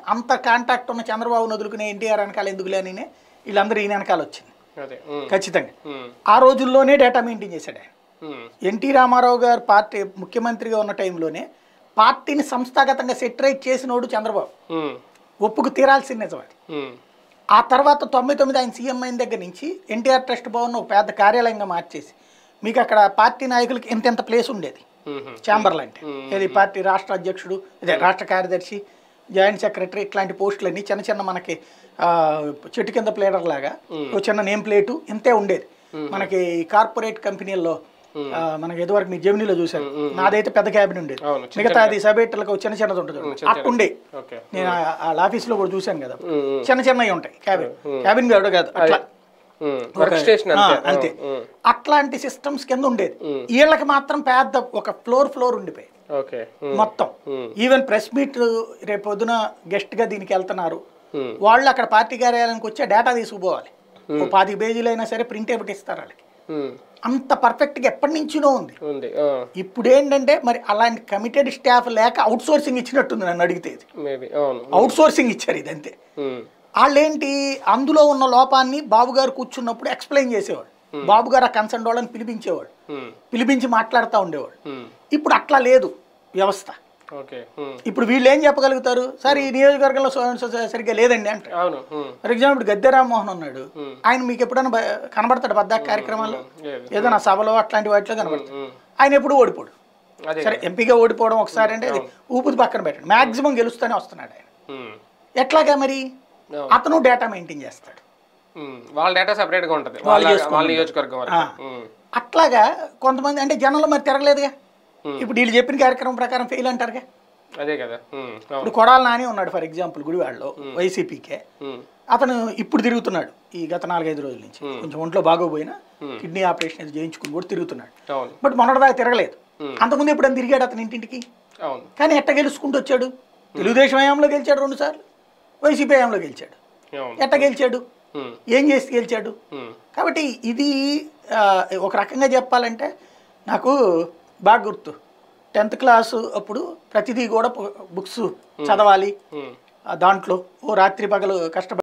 అంత కాంటాక్ట్ ఉన్న చంద్రబాబు వదులుకునే ఎన్టీఆర్ వెనకాల ఎందుకులే అని వీళ్ళందరూ ఈయన వెనకాల వచ్చింది అదే ఉమ్, ఖచ్చితంగా ఉమ్, ఆ రోజుల్లోనే డేటా మెయింటైన్ చేశాడు ఆయన ఉమ్, ఎన్టీ రామారావు గారు పార్టీ ముఖ్యమంత్రిగా ఉన్న టైంలోనే పార్టీని సంస్థాగతంగా సెటరేట్ చేసినోడు చంద్రబాబు ఉమ్, ఒప్పుకు తీరాల్సిన నిజం అది ఉమ్, ఆ తర్వాత తొంభై తొమ్మిది ఆయన సీఎం అయిన దగ్గర నుంచి ఎన్టీఆర్ ట్రస్ట్ భవన్ ఒక పెద్ద కార్యాలయంగా మార్చేసి మీకు అక్కడ పార్టీ నాయకులకి ఎంత ఎంత ప్లేస్ ఉండేది ఉమ్, ఛాంబర్లు అంటే ఇది పార్టీ రాష్ట్ర అధ్యక్షుడు ఇదే రాష్ట్ర కార్యదర్శి జాయింట్ సెక్రటరీ ఇట్లాంటి పోస్టులన్నీ చిన్న చిన్న మనకి ఆ, చెట్టు కింద ప్లేడర్ లాగా ఒక చిన్న నేమ్ ప్లేటు ఇంతే ఉండేది మనకి కార్పొరేట్ కంపెనీల్లో ఆ, మనకి ఎదువరకు మీ జెమినీలో చూశారు నాదైతే పెద్ద క్యాబిన్ ఉండేది అవును, చిన్న మిగతా అది సబేట్లకు చిన్న చిన్నది ఉంటుంది చూడండి. అట్టు ఉండే ఓకే నేను ఆ- వాళ్ళ ఆఫీస్లో కూడా చూశాను కదా ఉమ్, ఉమ్, చిన్న చిన్నవి ఉంటాయి క్యాబిన్ క్యాబిన్ కాదు కాదు అట్లా ఉమ్, వర్క్ స్టేషన్ ఆ, అంతే అంతే ఉమ్, అట్లాంటి సిస్టమ్స్ కింద ఉండేది వీళ్ళకి మాత్రం పెద్ద ఒక ఫ్లోర్ ఫ్లోర్ ఉండిపోయి ఓకే ఉమ్, మొత్తం ఉమ్. ఈవెన్ ప్రెస్ మీట్ రేపు పొద్దున గెస్ట్ గా దీనికి వెళ్తున్నారు ఉమ్, వాళ్ళు అక్కడ పార్టీ కార్యాలయానికి వచ్చే డేటా తీసుకుపోవాలి ఓ పాతి పేజీలు అయినా సరే ప్రింట్ ఇస్తారు వాళ్ళకి ఉమ్, అంత పర్ఫెక్ట్ గా ఎప్పటి నుంచినో ఉంది ఉంది ఆ, ఇప్పుడు ఏంటంటే మరి అలాంటి కమిటెడ్ స్టాఫ్ లేక అవుట్ సోర్సింగ్ ఇచ్చినట్టుంది నన్ను అడిగితే ఇది మేబీ అవును అవుట్ సోర్సింగ్ ఇచ్చారు ఇది అంతే ఉమ్, వాళ్ళేంటి అందులో ఉన్న లోపాన్ని బాబు గారు కూర్చున్నప్పుడు ఎక్స్ప్లెయిన్ చేసేవాడు బాబు గారు ఆ కన్సర్న్ వాళ్ళని పిలిపించేవాడు ఉమ్, పిలిపించి మాట్లాడుతూ ఉండేవాడు ఉమ్, ఇప్పుడు అట్లా లేదు వ్యవస్థ ఓకే ఉమ్, ఇప్పుడు వీళ్ళు ఏం చెప్పగలుగుతారు సార్ ఈ నియోజకవర్గంలో సో అండ్ సో సరిగ్గా లేదండి అంటారు అవును ఉమ్, ఫర్ ఎగ్జాంపుల్ ఇప్పుడు గద్దె రామ్మోహన్ ఉన్నాడు ఆయన మీకు ఎప్పుడైనా బ- కనబడతాడు బద్దా కార్యక్రమాల్లో లేదు ఏదైనా సభలో అట్లాంటి వాటిలో కనబడతాడు ఉమ్, ఆయన ఎప్పుడు ఓడిపోడు అదే సరే ఎంపీగా ఓడిపోవడం ఒకసారి అంటే అది ఊపిరి పక్కన పెట్టండి మాక్సిమం గెలుస్తూనే వస్తున్నాడు ఆయన ఉమ్, ఎట్లాగా మరి అవును. అతను డేటా మెయింటైన్ చేస్తాడు ఉమ్, వాళ్ళ డేటా సెపరేట్ గా ఉంటది వాళ్ళ వాళ్ళ నియోజకవర్గం వరకు ఉమ్, అట్లాగా కొంతమంది అంటే జనంలో మరి తిరగలేదుగా ఇప్పుడు వీళ్ళు చెప్పిన కార్యక్రమం ప్రకారం ఫెయిల్ అంటారుగా అదే కదా ఉమ్, అవును ఇప్పుడు కొడాల నాని ఉన్నాడు ఫర్ ఎగ్జాంపుల్ గుడివాడలో వైసీపీకే ఉమ్, అతను ఇప్పుడు తిరుగుతున్నాడు ఈ గత నాలుగైదు రోజుల నుంచి కొంచెం ఒంట్లో బాగోపోయినా కిడ్నీ ఆపరేషన్ అది చేయించుకుని కూడా తిరుగుతున్నాడు అవును బట్ మొన్నటిదాకా తిరగలేదు అంతకుముందు ఎప్పుడైనా తిరిగాడు అతని ఇంటింటికి అవును కానీ ఎట్ట గెలుచుకుంటూ వచ్చాడు తెలుగుదేశం హయాంలో గెలిచాడు రెండు సార్లు వైసీపీ హయాంలో గెలిచాడు అవును ఎట్ట గెలిచాడు ఉమ్, ఏం చేసి గెలిచాడు ఉమ్, కాబట్టి ఇది ఆ, ఒక రకంగా చెప్పాలంటే నాకు బాగా గుర్తు టెన్త్ క్లాసు అప్పుడు ప్రతిదీ కూడా బుక్స్ చదవాలి ఉమ్. ఆ దాంట్లో ఓ రాత్రి పగలు కష్టపడి